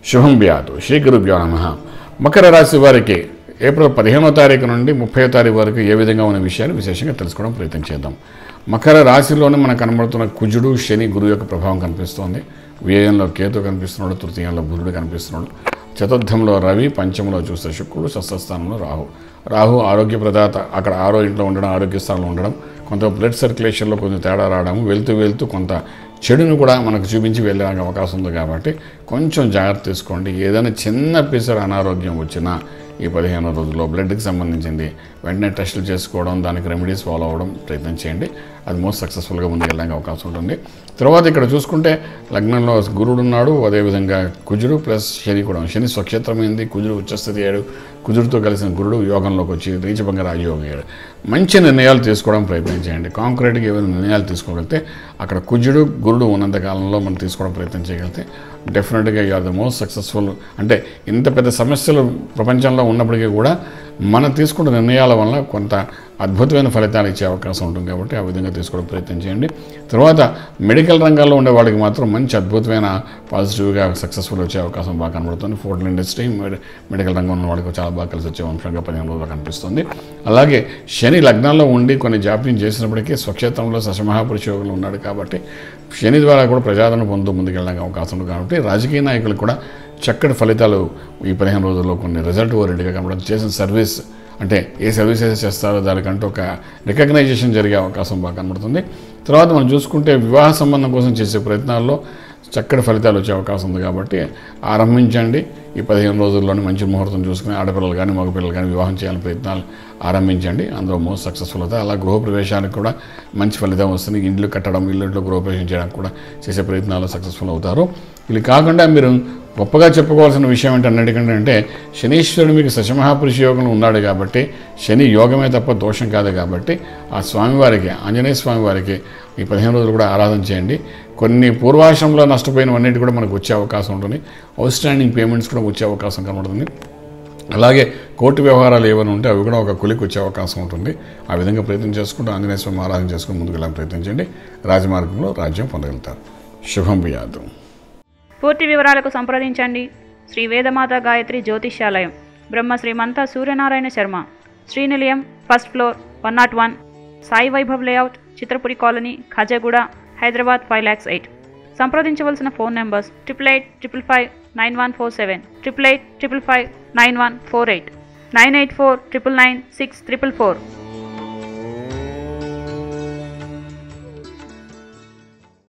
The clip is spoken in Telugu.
శుభం వ్యాధు శ్రీ గురుభ్యో నమ మకర రాశి వారికి ఏప్రిల్ పదిహేనో తారీఖు నుండి ముప్పై తారీఖు వరకు ఏ విధంగా ఉన్న విషయాలు విశేషంగా తెలుసుకోవడం ప్రయత్నం చేద్దాం మకర రాశిలోనే మనకు కనబడుతున్న కుజుడు శని గురువు యొక్క ప్రభావం కనిపిస్తోంది వ్యయంలో కేతు కనిపిస్తున్నాడు తృతీయంలో బుధుడు కనిపిస్తున్నాడు చతుర్థంలో రవి పంచంలో చూస్తే శుక్రుడు షష్ఠస్థానంలో రాహు రాహు ఆరోగ్య ప్రదాత అక్కడ ఆరో ఇంట్లో ఉండడం ఆరోగ్య స్థానంలో ఉండడం కొంత బ్లడ్ సర్క్యులేషన్లో కొంచెం తేడా రావడం వెళ్తూ వెళ్తూ కొంత చెడును కూడా మనకు చూపించి వెళ్ళడానికి అవకాశం ఉంది కాబట్టి కొంచెం జాగ్రత్త తీసుకోండి ఏదైనా చిన్న పిసర్ అనారోగ్యం వచ్చినా ఈ పదిహేను రోజుల్లో బ్లడ్కి సంబంధించింది వెంటనే టెస్టులు చేసుకోవడం దానికి రెమెడీస్ ఫాలో అవ్వడం ప్రయత్నం చేయండి అది మోస్ట్ సక్సెస్ఫుల్గా ముందుకెళ్ళడానికి అవకాశం ఉంటుంది తర్వాత ఇక్కడ చూసుకుంటే లగ్నంలో గురుడు ఉన్నాడు అదేవిధంగా కుజుడు ప్లస్ శని కూడా శని స్వక్షేత్రమైంది కుజుడు ఉచ్చస్థితి అయ్యాడు కుజుడితో కలిసిన గురుడు యోగంలోకి వచ్చి రీచభంగ రాజయోగం అయ్యాడు మంచి నిర్ణయాలు తీసుకోవడం ప్రయత్నం చేయండి కాంక్రీట్గా ఏమైనా నిర్ణయాలు తీసుకోగలిగితే అక్కడ కుజుడు గురుడు ఉన్నంత కాలంలో మనం తీసుకోవడం ప్రయత్నం చేయగలిగితే డెఫినెట్గా you are the most successful అంటే ఇంత పెద్ద సమస్యలు ప్రపంచంలో ఉన్నప్పటికీ కూడా మనం తీసుకున్న నిర్ణయాల వల్ల కొంత అద్భుతమైన ఫలితాలు ఇచ్చే అవకాశం ఉంటుంది కాబట్టి ఆ విధంగా తీసుకోవడం ప్రయత్నం చేయండి తర్వాత మెడికల్ రంగాల్లో ఉండే వాళ్ళకి మాత్రం మంచి అద్భుతమైన పాజిటివ్గా సక్సెస్ఫుల్ వచ్చే అవకాశం బాగా కనబడుతుంది ఫుడ్ ఇండస్ట్రీ మెడి- మెడికల్ రంగం ఉన్న వాళ్ళకి చాలా బాగా కలిసి వచ్చే అంశంగా పదిహేను రోజులు కనిపిస్తుంది అలాగే శని లగ్నాల్లో ఉండి కొన్ని జాప్యం చేసినప్పటికీ స్వక్షేత్రంలో సశమహాపురుష యోగులు ఉన్నాడు కాబట్టి శని ద్వారా కూడా ప్రజాదరణ పొందుతూ ముందుకెళ్ళడానికి అవకాశం ఉంది కాబట్టి రాజకీయ నాయకులు కూడా చక్కటి ఫలితాలు ఈ పదిహేను రోజుల్లో కొన్ని రిజల్ట్ ఓరియంట్గా కనబడదు చేసిన సర్వీస్ అంటే ఏ సర్వీసెస్ చేస్తారో దానికంటూ ఒక రికగ్నైజేషన్ జరిగే అవకాశం బాగా కనబడుతుంది తర్వాత మనం చూసుకుంటే వివాహ సంబంధం కోసం చేసే ప్రయత్నాల్లో చక్కటి ఫలితాలు వచ్చే అవకాశం ఉంది కాబట్టి ఆరంభించండి ఈ పదిహేను రోజుల్లోనే మంచి ముహూర్తం చూసుకుని ఆడపిల్లలు కానీ మగపిల్లలు కానీ వివాహం చేయాలని ప్రయత్నాలు ఆరంభించండి అందులో మోస్ట్ సక్సెస్ఫుల్ అవుతాయి అలా గృహప్రవేశానికి కూడా మంచి ఫలితం వస్తుంది ఇండ్లు కట్టడం ఇల్లుంట్లో గృహప్రవేశం చేయడానికి కూడా చేసే ప్రయత్నాలు సక్సెస్ఫుల్ అవుతారు ఇది కాకుండా మీరు గొప్పగా చెప్పుకోవాల్సిన విషయం ఏంటన్నిటికంటే అంటే శనీశ్వరుడు మీకు శశమహాపురుష యోగంలో ఉన్నాడు కాబట్టి శని యోగమే తప్ప దోషం కాదు కాబట్టి ఆ స్వామివారికి ఆంజనేయ స్వామి వారికి ఈ పదిహేను రోజులు కూడా ఆరాధన చేయండి కొన్ని పూర్వాశ్రమంలో నష్టపోయినవన్నిటి కూడా మనకు వచ్చే అవకాశం ఉంటుంది అవుట్ స్టాండింగ్ పేమెంట్స్ కూడా వచ్చే అవకాశం కనబడుతుంది అలాగే కోర్టు వ్యవహారాలు ఏమైనా ఉంటే అవి కూడా ఒక కులికి వచ్చే అవకాశం ఉంటుంది ఆ విధంగా ప్రయత్నం చేసుకుంటూ ఆంజనేయ స్వామి ఆరాధన చేసుకుని ముందుకు వెళ్ళాలని ప్రయత్నించండి రాజమార్గంలో రాజ్యం పొందగలుగుతారు శుభం బియాదు పూర్తి వివరాలకు సంప్రదించండి శ్రీ వేదమాత గాయత్రి జ్యోతిష్యాలయం Brahma Shrimanta Suryanarayana Sharma Srinilayam first floor one not one Sai Vaibhav layout Chitrapuri colony Khajaguda Hyderabad five lakhs eight సంప్రదించవలసిన phone numbers triple eight triple five nine one four seven triple eight triple five nine one four eight nine eight four triple nine six triple four